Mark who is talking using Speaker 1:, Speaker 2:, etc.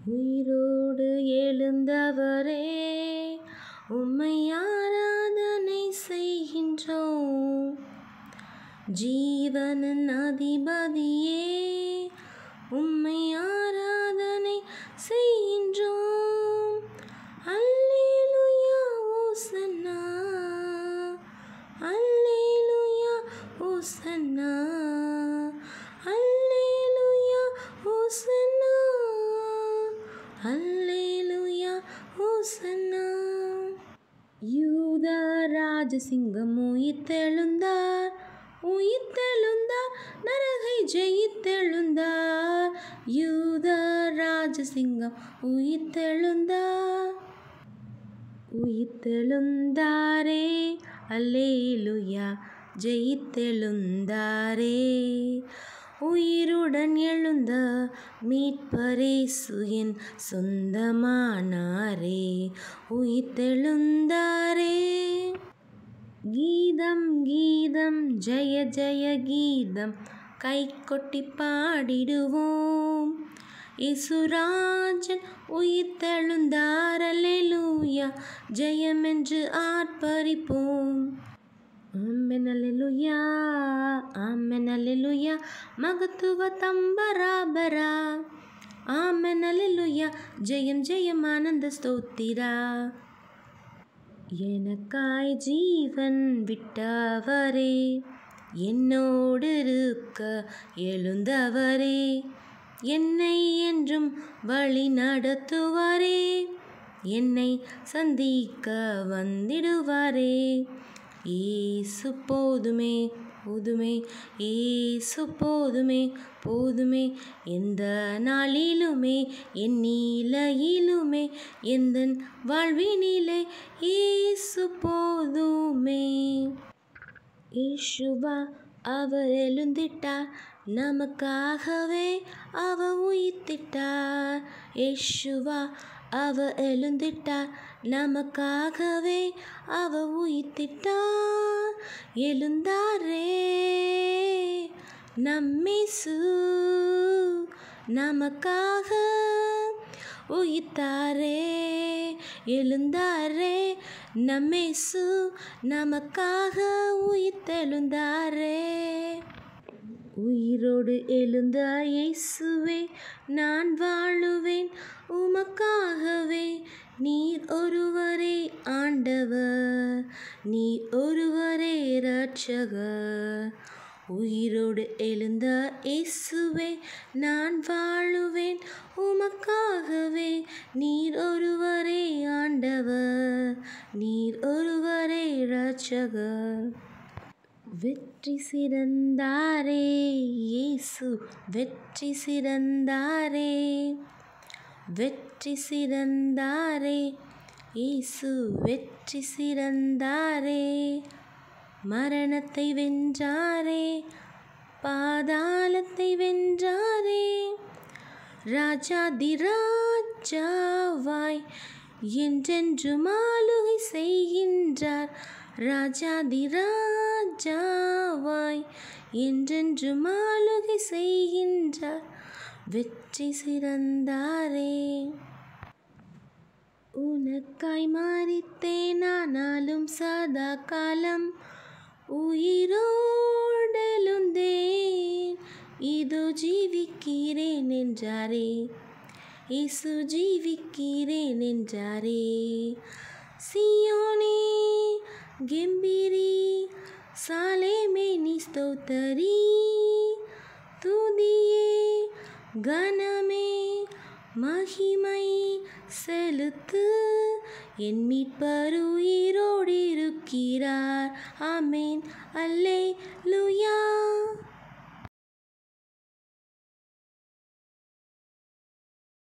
Speaker 1: உயிரோடு எழுந்தவரே உம்மை ஆராதனை செய்கின்றோம் ஜீவனின் அதிபதியே உம்மை ஆராதனை செய்கின்றோம் அல்லேலூயா ஓசன்னா அல்லேலூயா ஓசன்னா அல்லேலூயா ஓசன்னா அல்லேலூயா ஓசன்னா யூத ராஜசிங்கம் உயிர்த்தெழுந்தார் உயிர்த்தெழுந்தார் நரகை ஜெயித்தெழுந்தார் யூத ராஜசிங்கம் உயிர்த்தெழுந்தார் உயிர்த்தெழுந்தாரே அல்லேலுயா ஜெயித்தெழுந்தாரே உயிருடன் எழுந்த மீட்பரேசுயின் சொந்தமானாரே உயிர்த்தெழுந்தாரே கீதம் கீதம் ஜெய ஜெய கீதம் கை கொட்டி பாடிடுவோம் இசுராஜன் உயிர்த்தெழுந்தார் அல்லேலூயா ஜெயமென்று ஆர்ப்பரிப்போம் ஆமென் அல்லேலூயா ஆமென் அல்லேலூயா மகத்துவ தம்பராபரா ஆமென் அல்லேலூயா ஜெயம் ஜெயம் ஆனந்த ஸ்தோத்திரா எனக்காய் ஜீவன் விட்டவரே என்னோடு இருக்க எழுந்தவரே என்னை என்றும் வழி நடத்துவாரே என்னை சந்திக்க வந்திடுவாரே ஏசு போதுமே போதுமே ஏசு போதுமே போதுமே எந்த நாளிலுமே என் நீலையிலுமே எந்த வாழ்வினிலே ஏசு போதுமே ஈசுவா அவர் எழுந்திட்டார் நமக்காகவே அவ உயிர்த்திட்டார் ஏசுவா அவ எழுந்திட்டார் நமக்காகவே அவ உயிர்த்திட்டார் எழுந்தாரே நம்மேசு நமக்காக உயிர்த்தாரே எழுந்தாரே நம்மேசு நமக்காக உயிர்த்தெழுந்தாரே உயிரோடு எழுந்த இயேசுவே நான் வாழுவேன் உமக்காகவே நீர் ஒருவரே ஆண்டவர் நீர் ஒருவரே இரட்சகர் உயிரோடு எழுந்த இயேசுவே நான் வாழுவேன் உமக்காகவே நீர் ஒருவரே ஆண்டவர் நீர் ஒருவரே இரட்சகர் வெற்றி சிறந்தாரே இயேசு வெற்றி சிறந்தாரே வெற்றி சிறந்தாரே இயேசு வெற்றி சிறந்தாரே மரணத்தை வென்றாரே பாதாளத்தை வென்றாரே ராஜாதி ராஜாவாய் என்றென்று மாளுகை செய்கின்றார் ராஜாதி ராஜாவாய் என்றென்று மாளுகை செய்கின்றார் வெற்றி சிறந்தாரே உனக்காய் மாறித்தேன் ஆனாலும் சதா காலம் உயிரோடெழுந்தேன் இதோ ஜீவிக்கிறேன் என்றாரே இயேசு ஜீவிக்கிறேன் என்றாரே சியோனே கெம்பீரி சாலேமே நீ ஸ்தோத்தரி துதியே கனமே மகிமை செலுத்து என் மீட்பர் உயிரோடு இருக்கிறார் ஆமேன் அல்லே லுயா